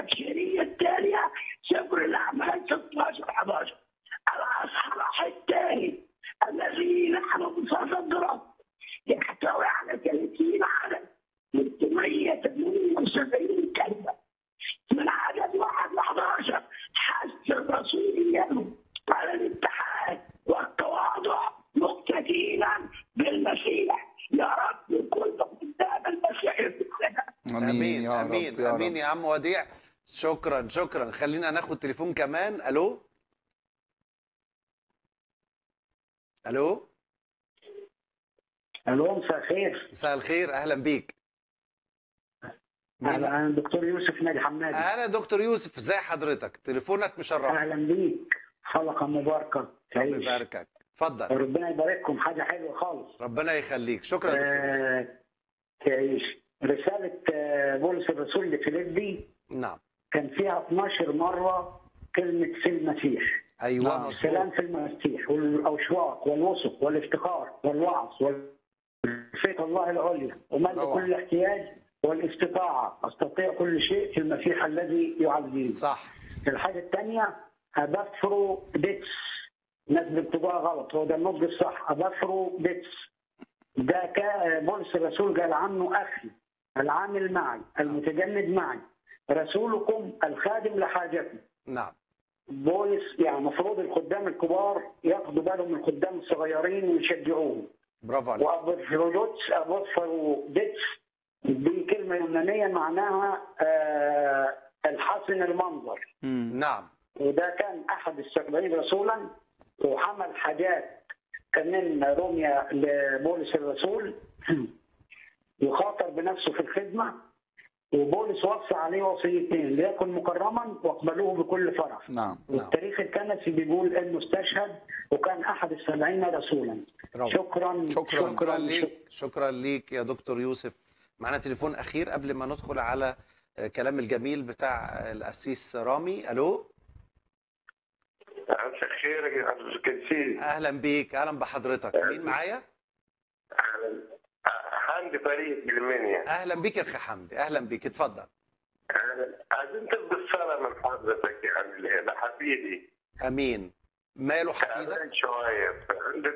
التفسيرية التالية سفر الأعمال 16 11 الأصحاح الثاني الذي نحن بصدده يحتوي على 30 عدد من 878 كلمة من عدد 1 ل 11 حث الرسول إياه على الاتحاد والتواضع مقتدينا بالمسيح يا رب كل قدام المسيح يدخلنا امين يا امين رب يا امين رب يا عم وديع شكرا شكرا خلينا ناخد تليفون كمان الو الو الو مساء الخير مساء الخير اهلا بيك مين؟ اهلا انا الدكتور يوسف نادي حمادي انا دكتور يوسف ازي حضرتك تليفونك مشرف اهلا بيك حلقه مباركه ربنا تعيش يباركك اتفضل ربنا يبارككم حاجه حلوه خالص ربنا يخليك شكرا يا دكتور يوسف آه، تعيش رساله آه، بولس الرسول لفيليبي نعم كان فيها 12 مره كلمه في المسيح ايوه نعم. السلام مظبوط في المسيح والاوشواق والوسق والافتقار والوعظ والخشيه الله العليا وملء روعة. كل احتياج والاستطاعه استطيع كل شيء في المسيح الذي يعزيني صح الحاجة الثانية أبافرو ديتس الناس بتكتبوها غلط هو ده النطق الصح أبافرو ديتس ده كا بولس الرسول قال عنه أخي العامل معي المتجند معي رسولكم الخادم لحاجتي نعم بولس يعني المفروض الخدام الكبار ياخدوا بالهم من الخدام الصغيرين ويشجعوهم برافو عليك وابوفرودوتس ابوفروديتس دي كلمة يونانية معناها آه الحسن المنظر مم. نعم وده كان احد السبعين رسولا وحمل حاجات كمان رمية لبولس الرسول وخاطر بنفسه في الخدمة وبولس وصى عليه وصيتين ليكن مكرما واقبلوه بكل فرح نعم والتاريخ الكنسي بيقول انه استشهد وكان احد السبعين رسولا برافو شكرا شكراً. شكرا ليك شكرا ليك يا دكتور يوسف معنا تليفون اخير قبل ما ندخل على آه، كلام الجميل بتاع القسيس رامي الو مساء الخير يا القسيس اهلا بيك اهلا بحضرتك مين معايا أهلاً. حمدي فريد من المنيا اهلا بيك يا اخي حمدي اهلا بيك اتفضل أهلاً. عايزين تبقى الصلاة من حضرتك يعني لحفيدي امين ماله حفيدك تعبان شوية عندك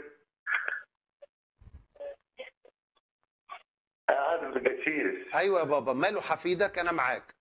هذا القسيس ايوه يا بابا ماله حفيدك انا معاك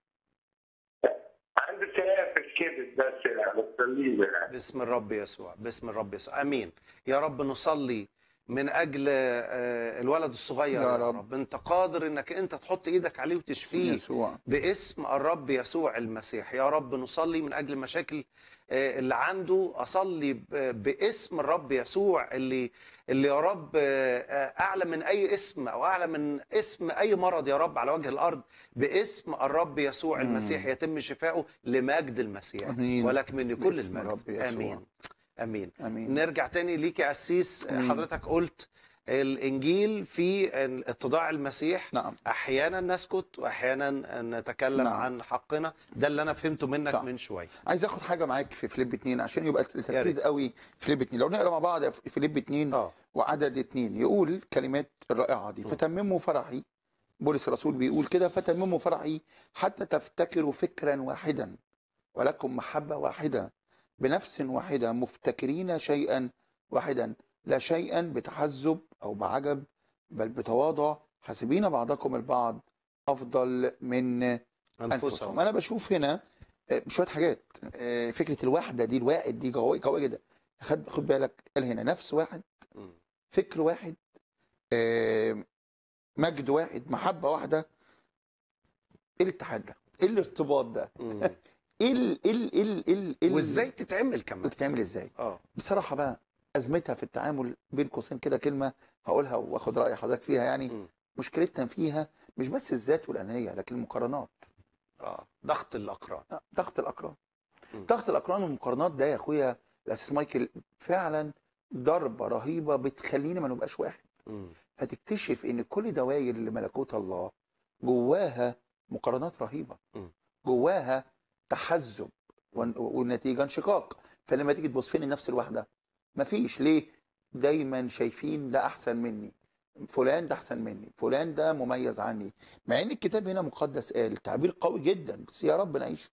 عنده تعب في الكبد بس يعني الصليبة يعني باسم الرب يسوع باسم الرب يسوع امين يا رب نصلي من اجل آه، الولد الصغير يا يا رب. رب انت قادر انك انت تحط ايدك عليه باسم وتشفيه يسوع باسم الرب يسوع المسيح يا رب نصلي من اجل المشاكل آه، اللي عنده اصلي ب- باسم الرب يسوع اللي اللي يا رب آه، آه، اعلى من اي اسم او اعلى من اسم اي مرض يا رب على وجه الارض باسم الرب يسوع مم. المسيح يتم شفاؤه لمجد المسيح امين ولك مني كل باسم المجد الرب يسوع. امين امين امين نرجع تاني ليك يا قسيس أمين. حضرتك قلت الانجيل في اتضاع المسيح نعم احيانا نسكت واحيانا نتكلم نعم. عن حقنا ده اللي انا فهمته منك صح. من شويه عايز اخد حاجه معاك في فيليب 2 عشان يبقى يا التركيز ريت. قوي في فيليب 2 لو نقرا مع بعض في فيليب 2 اه وعدد 2 يقول كلمات الرائعه دي م. فتمموا فرحي بولس الرسول بيقول كده فتمموا فرحي حتى تفتكروا فكرا واحدا ولكم محبه واحده بنفس واحده مفتكرين شيئا واحدا لا شيئا بتحزب او بعجب بل بتواضع حاسبين بعضكم البعض افضل من انفسهم انفسهم انا بشوف هنا آه، شويه حاجات آه، فكره الوحده دي الواحد دي قويه قويه جدا خد خد بالك قال هنا نفس واحد مم. فكر واحد آه، مجد واحد محبه واحده ايه الاتحاد ده؟ ايه الارتباط ده؟ مم. ايه ال ايه ال ايه ال ايه ال- إيه ال- وازاي تتعمل كمان بتتعمل ازاي؟ اه بصراحه بقى ازمتها في التعامل بين قوسين كده كلمه هقولها واخد راي حضرتك فيها يعني مم. مشكلتنا فيها مش بس الذات والانانيه لكن المقارنات اه ضغط الاقران آه، ضغط الاقران م. ضغط الاقران والمقارنات ده يا اخويا الاساس مايكل فعلا ضربه رهيبه بتخلينا ما نبقاش واحد مم. فتكتشف ان كل دوائر لملكوت الله جواها مقارنات رهيبه م. جواها تحزب ون- والنتيجه انشقاق فلما تيجي تبص فين النفس الواحده مفيش ليه دايما شايفين ده احسن مني فلان ده احسن مني فلان ده مميز عني مع ان الكتاب هنا مقدس قال تعبير قوي جدا بس يا رب نعيشه